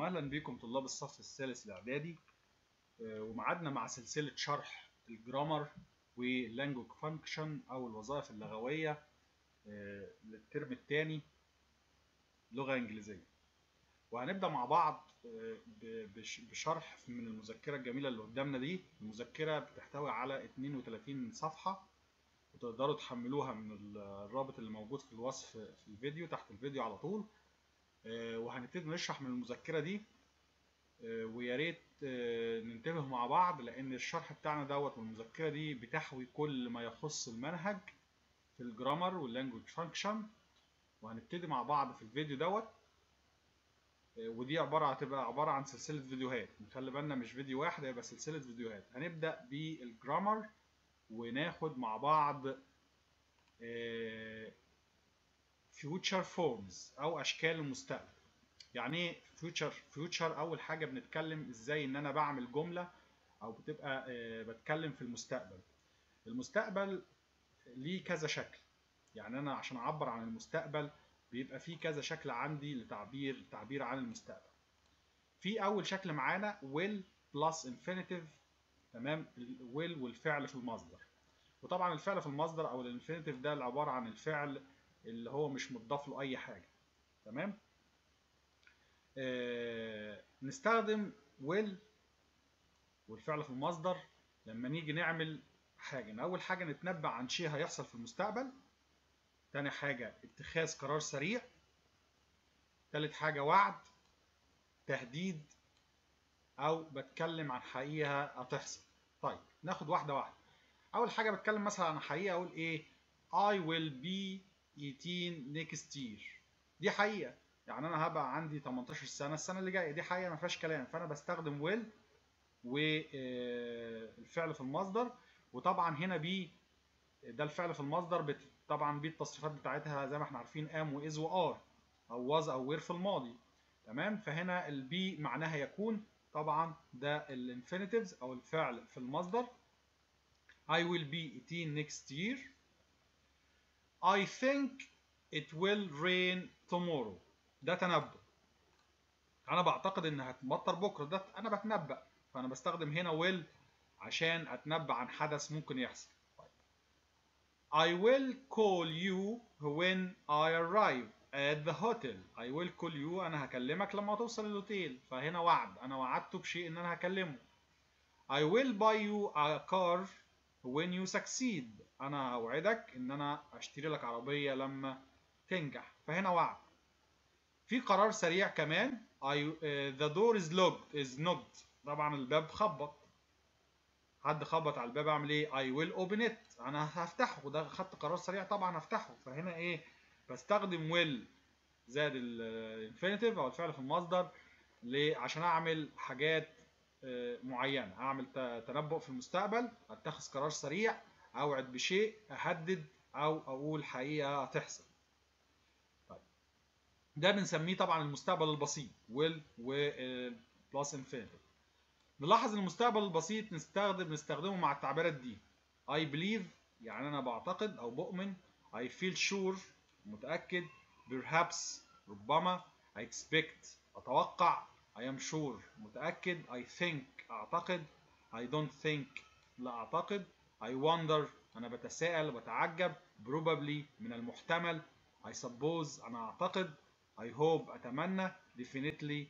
واهلا بكم طلاب الصف الثالث الاعدادي آه، ومعادنا مع سلسله شرح الجرامر واللانجوج فانكشن او الوظائف اللغويه آه، للترم الثاني لغه انجليزيه وهنبدا مع بعض آه، ب- بش- بشرح من المذكره الجميله اللي قدامنا دي المذكره بتحتوي على 32 صفحه وتقدروا تحملوها من الرابط اللي موجود في الوصف في الفيديو تحت الفيديو على طول آه، وهنبتدي نشرح من المذكرة دي آه، ويا ريت آه، ننتبه مع بعض لأن الشرح بتاعنا دوت والمذكرة دي بتحوي كل ما يخص المنهج في الجرامر واللانجوج فانكشن وهنبتدي مع بعض في الفيديو دوت آه، ودي عبارة هتبقى عبارة عن سلسلة فيديوهات نخلي بالنا مش فيديو واحد هيبقى سلسلة فيديوهات هنبدأ بالجرامر وناخد مع بعض آه، future forms او اشكال المستقبل يعني ايه future future اول حاجه بنتكلم ازاي ان انا بعمل جمله او بتبقى آه، بتكلم في المستقبل المستقبل ليه كذا شكل يعني انا عشان اعبر عن المستقبل بيبقى فيه كذا شكل عندي لتعبير التعبير عن المستقبل في اول شكل معانا will plus infinitive تمام ال will والفعل في المصدر وطبعا الفعل في المصدر او الانفينيتيف ده اللي عباره عن الفعل اللي هو مش مضاف له اي حاجه تمام آه نستخدم will والفعل في المصدر لما نيجي نعمل حاجه اول حاجه نتنبأ عن شيء هيحصل في المستقبل تاني حاجه اتخاذ قرار سريع تالت حاجه وعد تهديد او بتكلم عن حقيقه هتحصل طيب ناخد واحده واحده اول حاجه بتكلم مثلا عن حقيقه اقول ايه I will be 18 next year دي حقيقه يعني انا هبقى عندي 18 سنه السنه اللي جايه دي حقيقه ما فيهاش كلام فانا بستخدم will والفعل في المصدر وطبعا هنا بي ده الفعل في المصدر بت... طبعا بي التصريفات بتاعتها زي ما احنا عارفين ام واز وار او was او وير في الماضي تمام فهنا البي معناها يكون طبعا ده الانفينيتيفز او الفعل في المصدر I will be 18 next year I think it will rain tomorrow ده تنبؤ انا بعتقد ان هتمطر بكره ده انا بتنبأ فانا بستخدم هنا will عشان اتنبأ عن حدث ممكن يحصل I will call you when I arrive at the hotel I will call you انا هكلمك لما توصل الاوتيل فهنا وعد انا وعدته بشيء ان انا هكلمه I will buy you a car when you succeed انا اوعدك ان انا اشتري لك عربيه لما تنجح فهنا وعد في قرار سريع كمان I, uh, the door is locked is knocked طبعا الباب خبط حد خبط على الباب اعمل ايه I will open it انا هفتحه ده خدت قرار سريع طبعا هفتحه فهنا ايه بستخدم will زائد الانفينيتيف او الفعل في المصدر ليه عشان اعمل حاجات آه، معينه اعمل ت- تنبؤ في المستقبل اتخذ قرار سريع اوعد بشيء اهدد او اقول حقيقه هتحصل طيب ده بنسميه طبعا المستقبل البسيط will و بلس انفينيتيف نلاحظ المستقبل البسيط نستخدم نستخدمه مع التعبيرات دي I believe يعني انا بعتقد او بؤمن I feel sure متأكد perhaps ربما I expect اتوقع I am sure متأكد I think أعتقد I don't think لا أعتقد I wonder أنا بتساءل وبتعجب probably من المحتمل I suppose أنا أعتقد I hope أتمنى definitely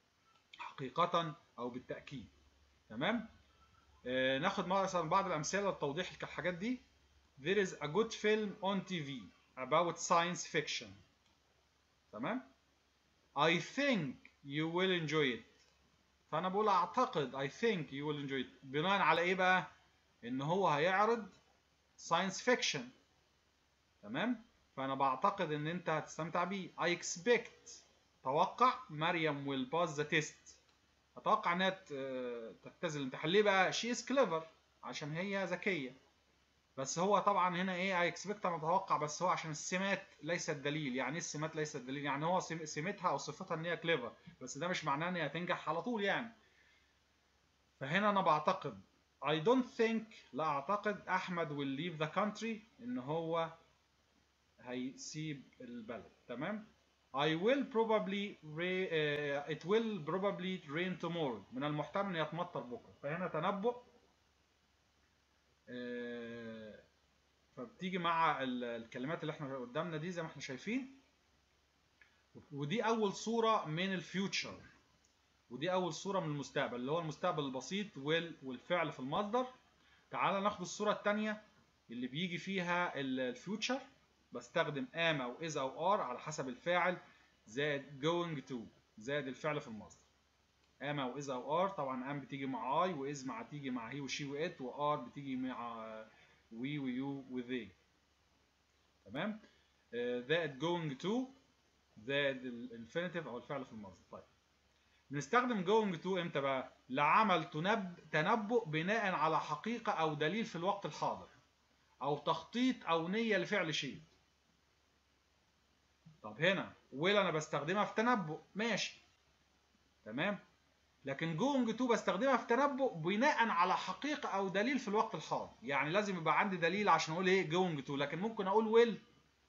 حقيقة أو بالتأكيد تمام آه ناخد مثلا بعض الأمثلة لتوضيح الحاجات دي There is a good film on TV about science fiction تمام I think you will enjoy it فانا بقول اعتقد I think you will enjoy it بناء على ايه بقى ان هو هيعرض science fiction تمام فانا بعتقد ان انت هتستمتع بيه I expect توقع مريم will pass the test اتوقع انها ت- تجتاز الامتحان ليه بقى she is clever عشان هي ذكيه بس هو طبعا هنا ايه اي اكسبكت انا اتوقع بس هو عشان السمات ليست دليل يعني ايه السمات ليست دليل يعني هو سم- سمتها او صفتها ان هي كليفر بس ده مش معناه ان هي هتنجح على طول يعني فهنا انا بعتقد I don't think لا اعتقد احمد will leave the country ان هو هيسيب البلد تمام I will probably ra- uh, it will probably rain tomorrow من المحتمل ان يتمطر بكره فهنا تنبؤ آه، فبتيجي مع ال- الكلمات اللي احنا قدامنا دي زي ما احنا شايفين ودي اول صوره من الفيوتشر ودي اول صوره من المستقبل اللي هو المستقبل البسيط وال- والفعل في المصدر تعال ناخد الصوره الثانيه اللي بيجي فيها ال- الفيوتشر بستخدم am او is او are على حسب الفاعل زائد going to زائد الفعل في المصدر am او is او are طبعا am بتيجي مع I و is مع تيجي مع he وشي وات و are بتيجي مع we و you و they تمام آه، زائد going to زائد الانفينيتيف او الفعل في المصدر طيب بنستخدم going to امتى بقى لعمل تنب... تنبؤ بناء على حقيقة او دليل في الوقت الحاضر او تخطيط او نية لفعل شيء طب هنا will انا بستخدمها في تنبؤ ماشي تمام لكن going to بستخدمها في تنبؤ بناء على حقيقة او دليل في الوقت الحاضر يعني لازم يبقى عندي دليل عشان اقول ايه going to لكن ممكن اقول will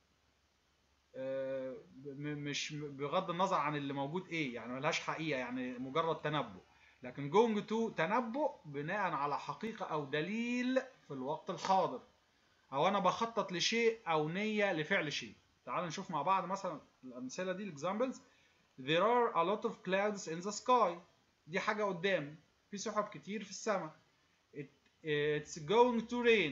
آه، م- مش بغض النظر عن اللي موجود ايه يعني ملهاش حقيقة يعني مجرد تنبؤ لكن going to تنبؤ بناء على حقيقة او دليل في الوقت الحاضر او انا بخطط لشيء او نية لفعل شيء تعالوا نشوف مع بعض مثلا الامثلة دي الاكزامبلز there are a lot of clouds in the sky دي حاجة قدامي في سحب كتير في السماء It, it's going to rain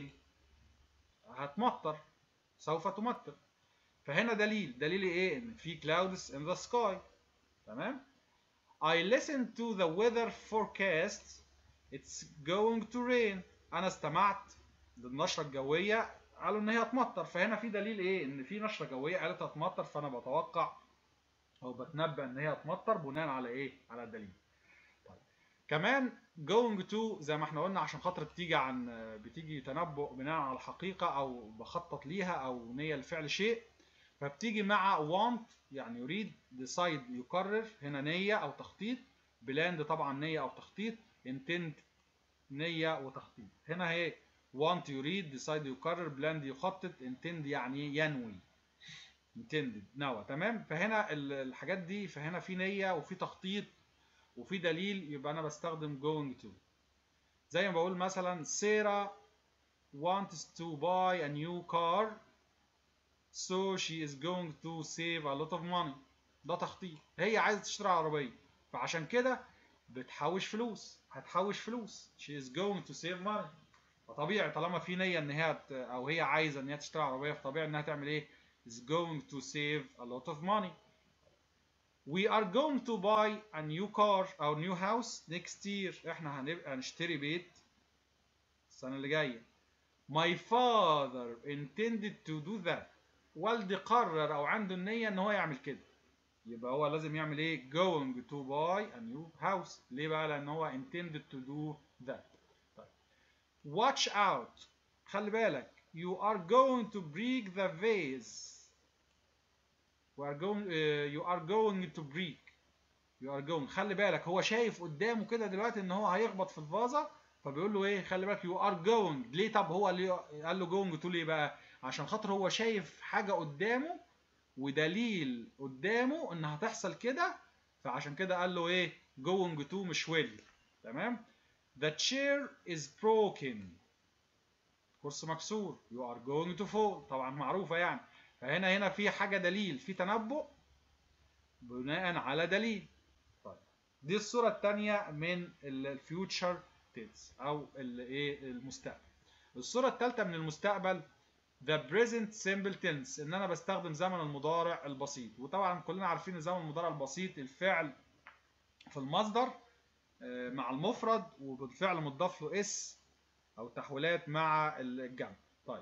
هتمطر سوف تمطر فهنا دليل دليل ايه ان في clouds in the sky تمام I listened to the weather forecast it's going to rain انا استمعت للنشرة الجوية قالوا ان هي هتمطر فهنا في دليل ايه ان في نشرة جوية قالت هتمطر فانا بتوقع او بتنبأ ان هي هتمطر بناء على ايه على الدليل طيب كمان going to زي ما احنا قلنا عشان خاطر بتيجي عن بتيجي تنبؤ بناء على حقيقة او بخطط ليها او نية لفعل شيء فبتيجي مع want يعني يريد decide يقرر هنا نية او تخطيط بلاند طبعا نية او تخطيط intend نية وتخطيط هنا هي want يريد decide يقرر بلاند يخطط intend يعني ينوي intended نوى تمام فهنا ال- الحاجات دي فهنا في نية وفي تخطيط وفي دليل يبقى انا بستخدم going to زي ما بقول مثلا سيرا wants to buy a new car so she is going to save a lot of money ده تخطيط هي عايزة تشتري عربية فعشان كده بتحوش فلوس هتحوش فلوس she is going to save money فطبيعي طالما في نية ان هي ت- او هي عايزة ان هي تشتري عربية فطبيعي انها تعمل ايه is going to save a lot of money we are going to buy a new car or new house next year احنا هنبقى نشتري بيت السنة اللي جاية my father intended to do that والدي قرر او عنده النية ان هو يعمل كده يبقى هو لازم يعمل ايه going to buy a new house ليه بقى لان هو intended to do that طيب watch out خلي بالك you are going to break the vase we are going uh, you are going to break you are going خلي بالك هو شايف قدامه كده دلوقتي ان هو هيخبط في الفازة فبيقول له ايه خلي بالك you are going ليه طب هو ليه قال له going to ليه بقى عشان خاطر هو شايف حاجة قدامه ودليل قدامه ان هتحصل كده فعشان كده قال له ايه going to مش will تمام the chair is broken كرسي مكسور you are going to fall طبعا معروفة يعني فهنا هنا في حاجة دليل في تنبؤ بناء على دليل طيب دي الصورة الثانية من الفيوتشر تنس او الايه المستقبل الصورة الثالثة من المستقبل the present simple tense ان انا بستخدم زمن المضارع البسيط وطبعا كلنا عارفين ان زمن المضارع البسيط الفعل في المصدر آه، مع المفرد وبالفعل مضاف له اس او تحويلات مع الجمع طيب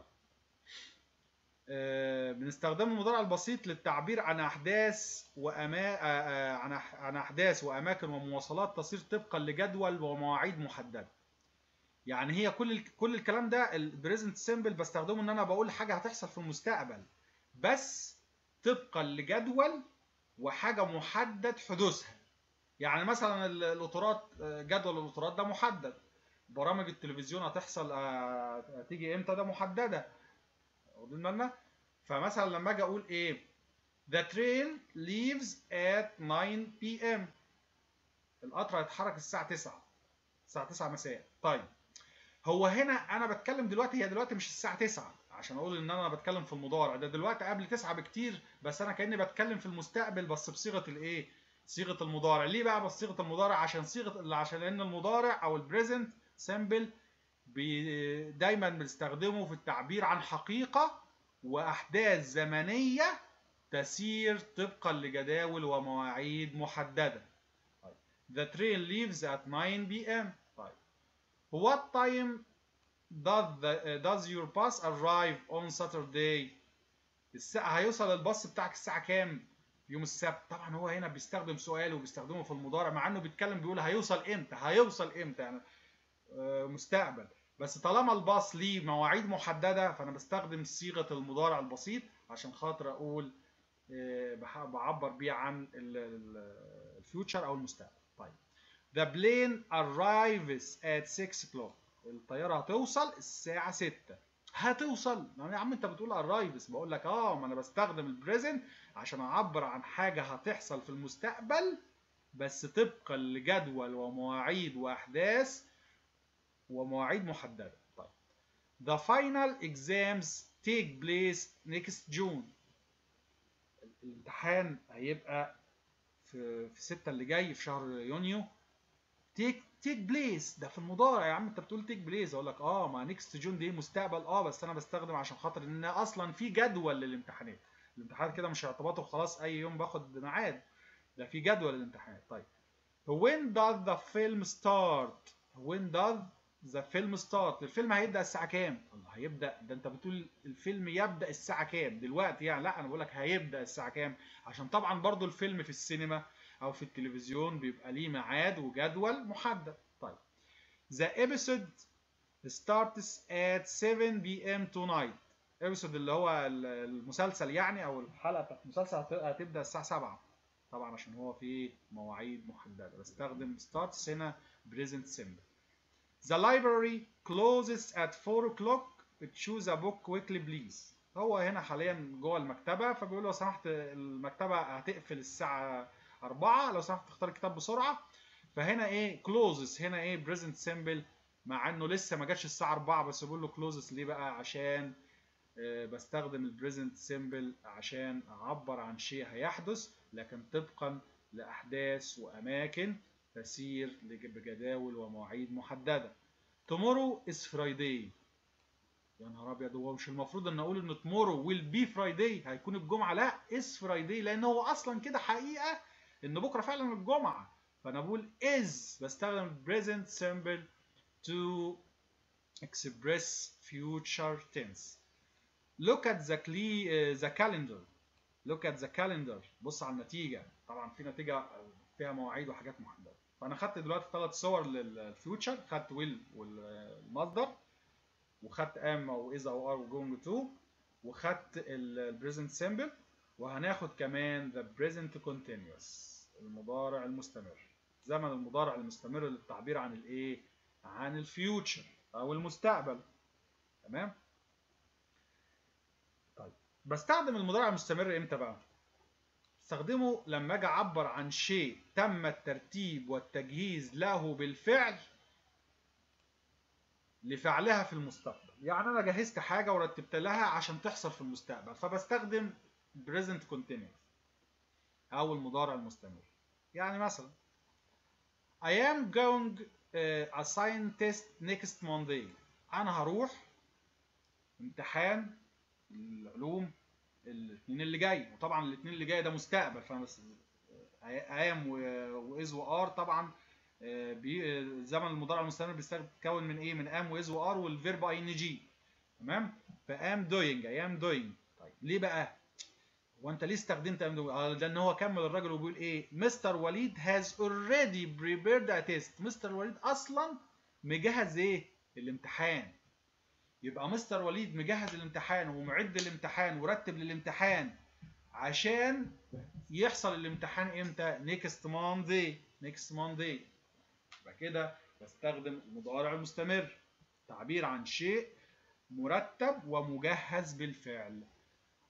آه، بنستخدم المضارع البسيط للتعبير عن احداث وأما... آه، آه، عن أح- عن احداث واماكن ومواصلات تصير طبقا لجدول ومواعيد محدده يعني هي كل ال- كل الكلام ده البريزنت سيمبل بستخدمه ان انا بقول حاجه هتحصل في المستقبل بس طبقا لجدول وحاجه محدد حدوثها يعني مثلا ال- القطارات آه، جدول القطارات ده محدد برامج التلفزيون هتحصل آه، هتيجي امتى ده محدده واخدين بالنا فمثلا لما اجي اقول ايه The train leaves at 9 p.m. القطر هيتحرك الساعة 9 الساعة 9 مساء طيب هو هنا انا بتكلم دلوقتي هي دلوقتي مش الساعة 9 عشان اقول ان انا بتكلم في المضارع ده دلوقتي قبل 9 بكتير بس انا كاني بتكلم في المستقبل بس بصيغة الايه صيغة المضارع ليه بقى بصيغة المضارع عشان صيغة عشان لان المضارع او البريزنت سيمبل بي دايما بنستخدمه في التعبير عن حقيقة وأحداث زمنية تسير طبقا لجداول ومواعيد محددة. طيب. The train leaves at 9 p.m. طيب. What time does, the, does your bus arrive on Saturday? الساعة هيوصل الباص بتاعك الساعة كام؟ يوم السبت طبعا هو هنا بيستخدم سؤال وبيستخدمه في المضارع مع انه بيتكلم بيقول هيوصل امتى هيوصل امتى يعني مستقبل بس طالما الباص ليه مواعيد محدده فانا بستخدم صيغه المضارع البسيط عشان خاطر اقول بعبر بيه عن الفيوتشر او المستقبل طيب The plane arrives at 6 o'clock الطياره هتوصل الساعه 6 هتوصل يا عم انت بتقول arrives بقول لك اه ما انا بستخدم البريزنت عشان اعبر عن حاجه هتحصل في المستقبل بس طبقا لجدول ومواعيد واحداث ومواعيد محددة. طيب. The final exams take place next June. الامتحان هيبقى في في 6 اللي جاي في شهر يونيو. take take place ده في المضارع يا عم انت بتقول take place اقول لك اه ما next June دي مستقبل اه بس انا بستخدم عشان خاطر ان اصلا في جدول للامتحانات. الامتحانات كده مش ارتباطه وخلاص اي يوم باخد ميعاد. ده في جدول للامتحانات. طيب. When does the film start? When does ذا فيلم ستارت الفيلم هيبدا الساعه كام الله هيبدا ده انت بتقول الفيلم يبدا الساعه كام دلوقتي يعني لا انا بقول لك هيبدا الساعه كام عشان طبعا برضو الفيلم في السينما او في التلفزيون بيبقى ليه ميعاد وجدول محدد طيب The episode starts at 7 p.m. tonight episode اللي هو المسلسل يعني او الحلقه بتاعت المسلسل هتبدا الساعه 7 طبعا عشان هو في مواعيد محدده بستخدم starts هنا present simple The library closes at 4 o'clock. Choose a book quickly please. هو هنا حاليا جوه المكتبة فبيقول لو سمحت المكتبة هتقفل الساعة 4 لو سمحت تختار الكتاب بسرعة. فهنا ايه closes هنا ايه present simple مع انه لسه ما جاتش الساعة 4 بس بقول له closes ليه بقى عشان آه بستخدم البريزنت سيمبل عشان اعبر عن شيء هيحدث لكن طبقا لاحداث واماكن تسير بجداول ومواعيد محدده. tomorrow is Friday. يا نهار ابيض هو مش المفروض ان اقول ان tomorrow will be Friday هيكون الجمعه لا is Friday لان هو اصلا كده حقيقه ان بكره فعلا الجمعه فانا بقول is بستخدم present simple to express future tense. Look at the, uh, the calendar. Look at the calendar. بص على النتيجه طبعا في نتيجه فيها مواعيد وحاجات محدده. فانا خدت دلوقتي ثلاث صور للفيوتشر خدت ويل والمصدر وخدت ام او از او ار وجوينج تو وخدت البريزنت سيمبل وهناخد كمان ذا بريزنت كونتينوس المضارع المستمر زمن المضارع المستمر للتعبير عن الايه عن الفيوتشر او المستقبل تمام طيب بستخدم المضارع المستمر امتى بقى استخدمه لما اجي اعبر عن شيء تم الترتيب والتجهيز له بالفعل لفعلها في المستقبل يعني انا جهزت حاجه ورتبت لها عشان تحصل في المستقبل فبستخدم present continuous او المضارع المستمر يعني مثلا I am going uh, a science test next Monday انا هروح امتحان العلوم الاثنين اللي جاي وطبعا الاثنين اللي جاي ده مستقبل فانا بس ام واز وار طبعا زمن المضارع المستمر بيتكون من ايه من ام واز وار والفيرب اي ان جي تمام فام دوينج اي ام دوينج طيب ليه بقى هو انت ليه استخدمت ام دوينج اه لان هو كمل الراجل وبيقول ايه مستر وليد هاز اوريدي بريبيرد ا تيست مستر وليد اصلا مجهز ايه الامتحان يبقى مستر وليد مجهز الامتحان ومعد الامتحان ورتب للامتحان عشان يحصل الامتحان امتى نيكست ماندي نيكست ماندي يبقى كده بستخدم المضارع المستمر تعبير عن شيء مرتب ومجهز بالفعل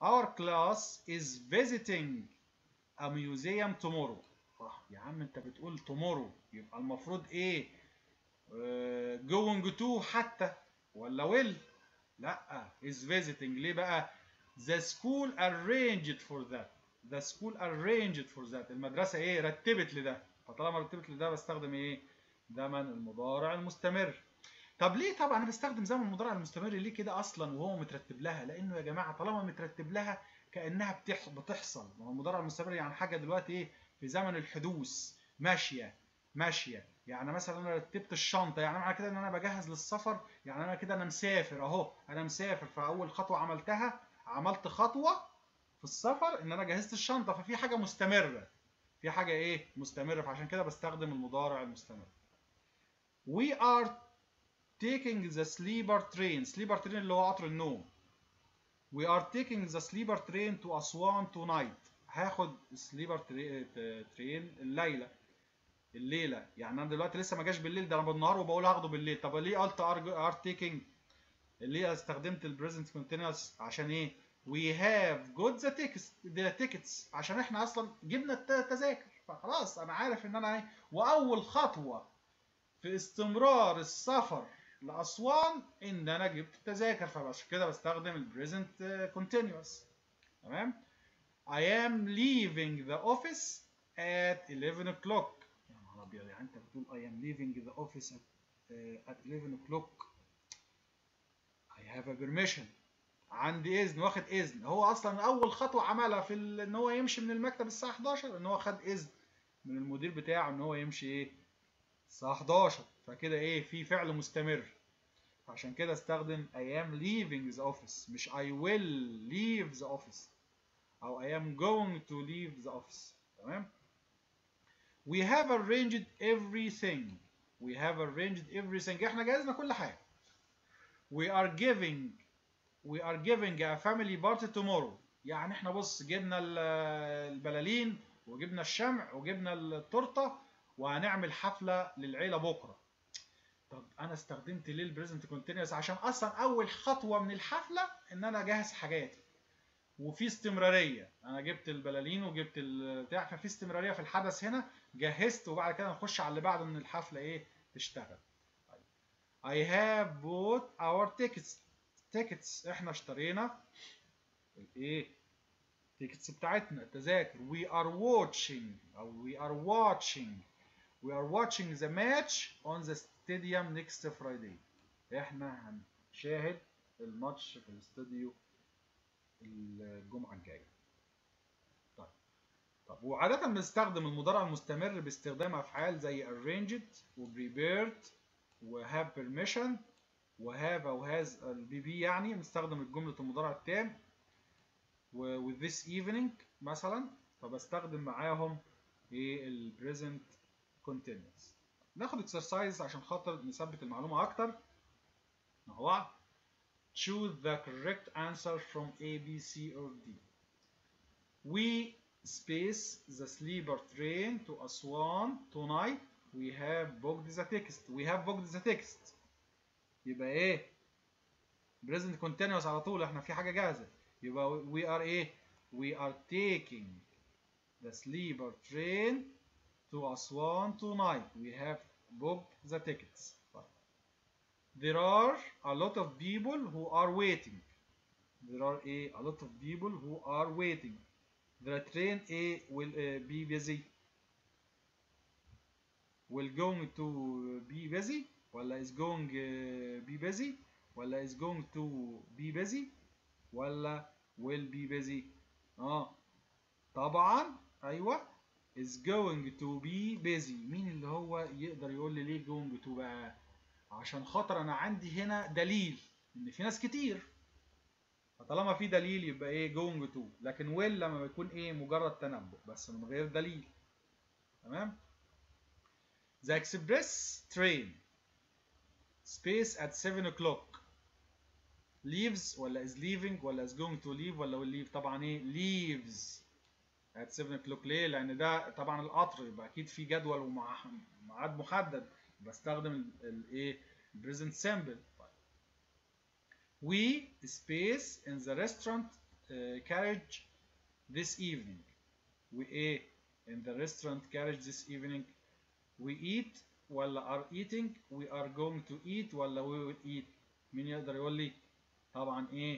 our class is visiting a museum tomorrow صح يا عم انت بتقول tomorrow يبقى المفروض ايه آه، going to حتى ولا will لا is visiting ليه بقى the school arranged for that the school arranged for that المدرسة ايه رتبت لده فطالما رتبت لده بستخدم ايه زمن المضارع المستمر طب ليه طبعا انا بستخدم زمن المضارع المستمر ليه كده اصلا وهو مترتب لها لانه يا جماعه طالما مترتب لها كانها بتح... بتحصل ما هو المضارع المستمر يعني حاجه دلوقتي ايه في زمن الحدوث ماشيه ماشيه يعني مثلا انا رتبت الشنطه يعني معنى كده ان انا بجهز للسفر يعني انا كده انا مسافر اهو انا مسافر فاول خطوه عملتها عملت خطوه في السفر ان انا جهزت الشنطه ففي حاجه مستمره في حاجه ايه مستمره فعشان كده بستخدم المضارع المستمر we are taking the sleeper train sleeper train اللي هو قطر النوم we are taking the sleeper train to Aswan tonight هاخد sleeper train الليله الليله يعني انا دلوقتي لسه ما جاش بالليل ده انا بالنهار وبقول هاخده بالليل طب ليه قلت ار taking ليه استخدمت البريزنت كونتينوس عشان ايه we have got the tickets the tickets عشان احنا اصلا جبنا التذاكر فخلاص انا عارف ان انا ايه واول خطوه في استمرار السفر لاسوان ان انا جبت التذاكر فعشان كده بستخدم البريزنت كونتينوس تمام I am leaving the office at 11 o'clock يا نهار ابيض يعني انت بتقول I am leaving the office at, uh, at 11 o'clock I have a permission عندي اذن واخد اذن هو اصلا اول خطوه عملها في ال- ان هو يمشي من المكتب الساعه 11 ان هو خد اذن من المدير بتاعه ان هو يمشي ايه الساعه 11 فكده ايه في فعل مستمر عشان كده استخدم I am leaving the office مش I will leave the office او I am going to leave the office تمام we have arranged everything we have arranged everything احنا جهزنا كل حاجه we are giving we are giving a family party tomorrow يعني احنا بص جبنا ال- البلالين وجبنا الشمع وجبنا التورته وهنعمل حفله للعيله بكره طب انا استخدمت ليه البريزنت كونتينوس عشان اصلا اول خطوه من الحفله ان انا اجهز حاجاتي وفي استمراريه انا جبت البلالين وجبت البتاع ففي استمراريه في الحدث هنا جهزت وبعد كده نخش على اللي بعده ان الحفله ايه تشتغل I have bought our tickets tickets احنا اشترينا الايه tickets بتاعتنا التذاكر we are watching او we are watching we are watching the match on the stadium next Friday احنا هنشاهد الماتش في الاستوديو الجمعة الجاية طيب طب وعادة بنستخدم المضارع المستمر باستخدام أفعال زي arranged و prepared و have permission و have أو has البي بي يعني بنستخدم الجملة المضارع التام و with this evening مثلا فبستخدم معاهم ايه ال present continuous ناخد exercise عشان خاطر نثبت المعلومة أكتر مع بعض choose the correct answer from A, B, C, or D. We space the sleeper train to Aswan tonight. We have booked the text. We have booked the text. يبقى ايه؟ present continuous على طول احنا في حاجة جاهزة. يبقى we are ايه؟ We are taking the sleeper train to Aswan tonight. We have booked the tickets. There are a lot of people who are waiting. There are a, a lot of people who are waiting. The train A will uh, be busy. Will going to be busy ولا is going uh, be busy ولا is going to be busy ولا will be busy اه طبعا ايوه is going to be busy مين اللي هو يقدر يقول لي ليه going to بقى عشان خاطر انا عندي هنا دليل ان في ناس كتير فطالما في دليل يبقى ايه going to لكن will لما بيكون ايه مجرد تنبؤ بس من غير دليل تمام the express train space at 7 o'clock leaves ولا is leaving ولا is going to leave ولا will leave طبعا ايه leaves at 7 o'clock ليه لان ده طبعا القطر يبقى اكيد في جدول وميعاد محدد بستخدم الايه present simple we space in the restaurant uh, carriage this evening we ايه in the restaurant carriage this evening we eat ولا are eating we are going to eat ولا we will eat مين يقدر يقول لي طبعا ايه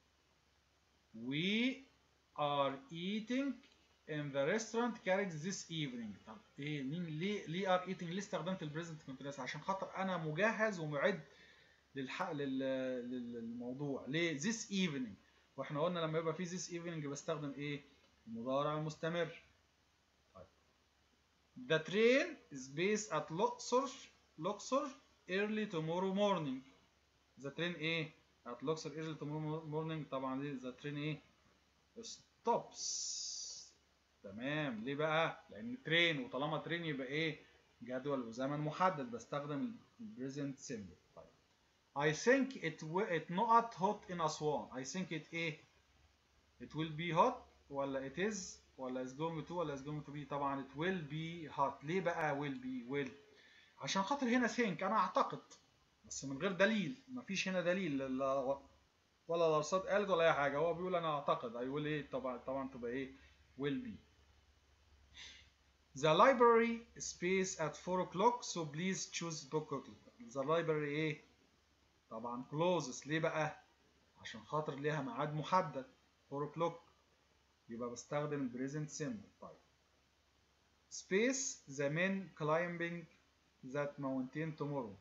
we are eating in the restaurant carriage this evening طب ايه مين ليه ليه are eating ليه استخدمت البريزنت كونتينوس عشان خاطر انا مجهز ومعد للحق لل... للموضوع ليه this evening واحنا قلنا لما يبقى في this evening بستخدم ايه المضارع المستمر طيب the train is based at Luxor Luxor early tomorrow morning the train ايه at Luxor early tomorrow morning طبعا دي the train ايه stops تمام ليه بقى لان ترين وطالما ترين يبقى ايه جدول وزمن محدد بستخدم البريزنت سيمبل طيب I think it will it not hot in Aswan I think it ايه it will be hot ولا it is ولا is going to ولا is going to be طبعا it will be hot ليه بقى will be will عشان خاطر هنا think انا اعتقد بس من غير دليل مفيش هنا دليل لا ولا الارصاد قالت ولا اي حاجه هو بيقول انا اعتقد I will ايه طبعا طبعا تبقى ايه will be The library space at 4 o'clock so please choose book The library ايه طبعا closes ليه بقى عشان خاطر ليها ميعاد محدد 4 o'clock يبقى بستخدم present simple طيب space the men climbing that mountain tomorrow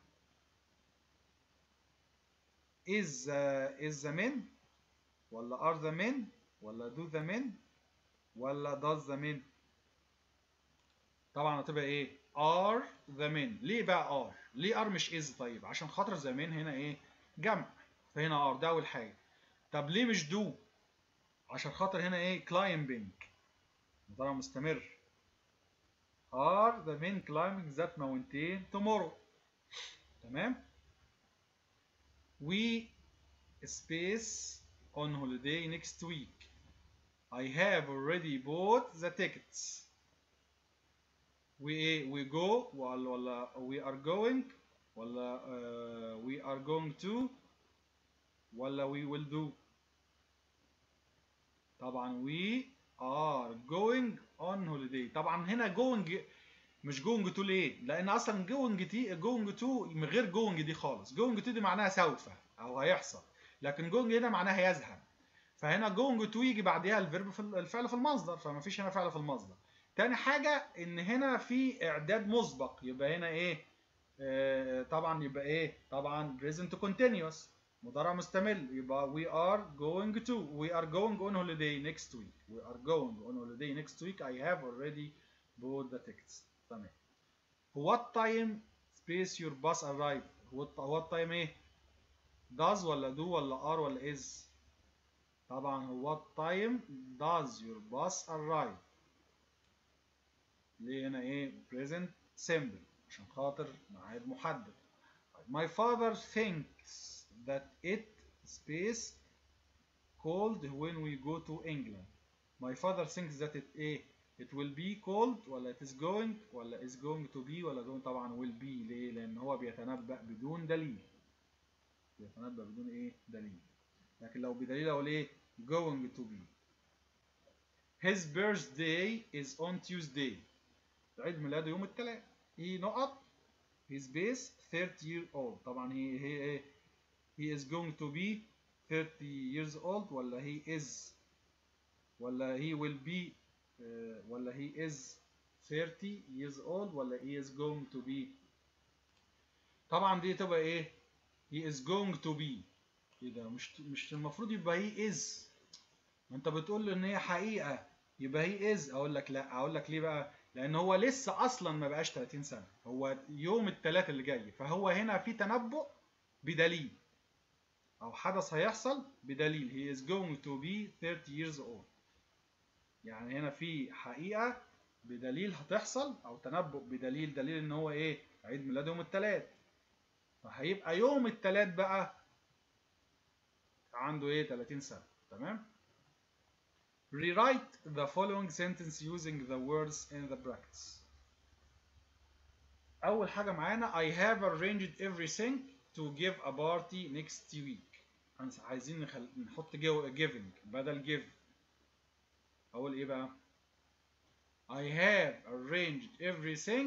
is uh, is the men ولا are the men ولا do the men ولا does the men طبعا هتبقى ايه are the men ليه بقى are ليه are مش is طيب عشان خاطر the men هنا ايه جمع فهنا are ده اول حاجه طب ليه مش do عشان خاطر هنا ايه climbing مضارع مستمر are the men climbing that mountain tomorrow تمام we space on holiday next week I have already bought the tickets we we go ولا ولا we are going ولا uh, we are going to ولا we will do طبعا we are going on holiday طبعا هنا going مش going to ليه لان اصلا going تي going to من غير going دي خالص going to دي معناها سوف او هيحصل لكن going هنا معناها يذهب فهنا going to يجي بعدها الفيرب في الفعل في المصدر فما فيش هنا فعل في المصدر تاني حاجة ان هنا في اعداد مسبق يبقى هنا ايه آه طبعا يبقى ايه طبعا present continuous مضارع مستمر يبقى we are going to we are going on holiday next week we are going on holiday next week I have already bought the tickets تمام what time space your bus arrive what, what time ايه does ولا do ولا are ولا is طبعا what time does your bus arrive ليه هنا ايه present simple عشان خاطر ميعاد محدد my father thinks that it space cold when we go to England my father thinks that it ايه it will be cold ولا it is going ولا is going to be ولا going طبعا will be ليه لان هو بيتنبأ بدون دليل بيتنبأ بدون ايه دليل لكن لو بدليل اقول ايه going to be his birthday is on Tuesday عيد ميلاده يوم الثلاث he نقط his base 30 year old طبعا he he he is going to be 30 years old ولا he is ولا he will be uh, ولا he is 30 years old ولا he is going to be طبعا دي تبقى ايه he is going to be ايه ده مش مش المفروض يبقى he is ما انت بتقول له ان هي حقيقه يبقى he is اقول لك لا اقول لك ليه بقى لان هو لسه اصلا ما بقاش 30 سنه هو يوم الثلاث اللي جاي فهو هنا في تنبؤ بدليل او حدث هيحصل بدليل he is going to be 30 years old يعني هنا في حقيقه بدليل هتحصل او تنبؤ بدليل دليل ان هو ايه عيد ميلاده يوم الثلاث فهيبقى يوم الثلاث بقى عنده ايه 30 سنه تمام Rewrite the following sentence using the words in the brackets. أول حاجة معانا I have arranged everything to give a party next week. هنس- عايزين نخل... نحط جو... giving بدل give اقول ايه بقى I have arranged everything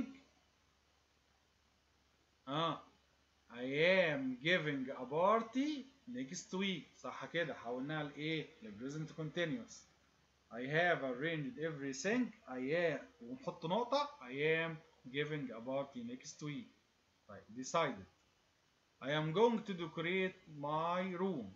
اه I am giving a party next week صح كده حولناها لايه للبريزنت continuous I have arranged everything I am ونحط نقطة I am giving a party next week طيب decided I am going to decorate my room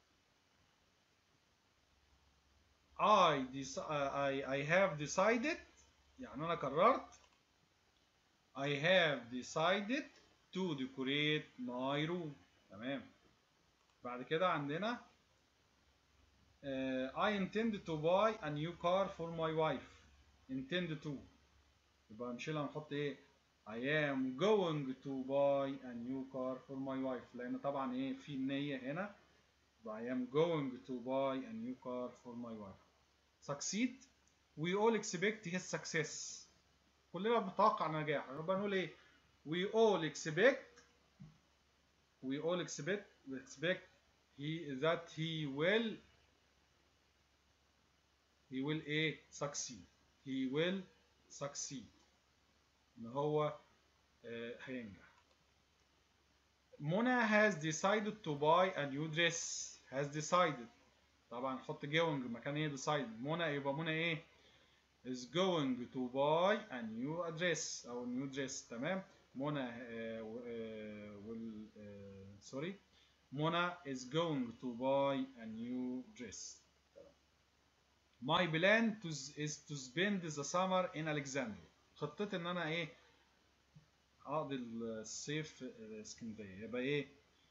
I, dec- I, I have decided يعني أنا قررت I have decided to decorate my room تمام بعد كده عندنا uh, I intend to buy a new car for my wife intend to يبقى نشيلها ونحط ايه I am going to buy a new car for my wife لأن طبعا ايه في النية هنا يبقى I am going to buy a new car for my wife succeed we all expect his success كلنا بنتوقع نجاح يبقى نقول ايه we all expect we all expect we expect he that he will he will ايه succeed he will succeed ان هو آه، هينجح منى has decided to buy a new dress has decided طبعا نحط going مكان ايه decided منى يبقى منى ايه is going to buy a new address او new dress تمام منى آه، و- آه، will آه، sorry منى is going to buy a new dress My plan to, is to spend the summer in Alexandria. خطتي ان انا ايه اقضي الصيف في اسكندريه يبقى ايه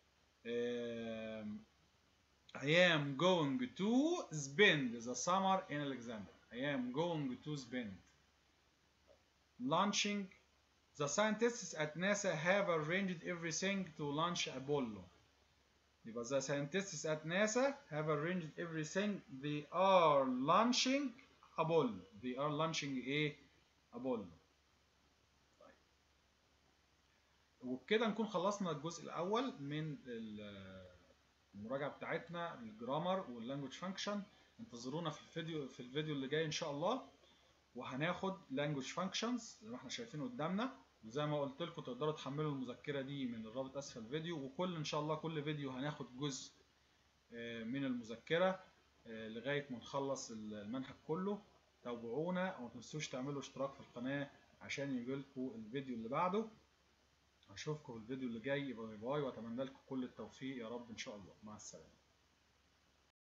آم، I am going to spend the summer in Alexandria. I am going to spend launching the scientists at NASA have arranged everything to launch Apollo. يبقى the scientists at NASA have arranged everything. They are launching Apollo. They are launching ايه؟ Apollo. طيب. وبكده نكون خلصنا الجزء الأول من ال- المراجعة بتاعتنا الجرامر واللانجوج فانكشن انتظرونا في الفيديو في الفيديو اللي جاي إن شاء الله وهناخد language functions زي ما احنا شايفين قدامنا وزي ما قلت لكم تقدروا تحملوا المذكرة دي من الرابط أسفل الفيديو وكل إن شاء الله كل فيديو هناخد جزء آه، من المذكرة آه، لغاية ما نخلص المنهج كله تابعونا وما تنسوش تعملوا اشتراك في القناة عشان يجيلكوا الفيديو اللي بعده أشوفكم في الفيديو اللي جاي باي باي وأتمنى لكم كل التوفيق يا رب إن شاء الله مع السلامة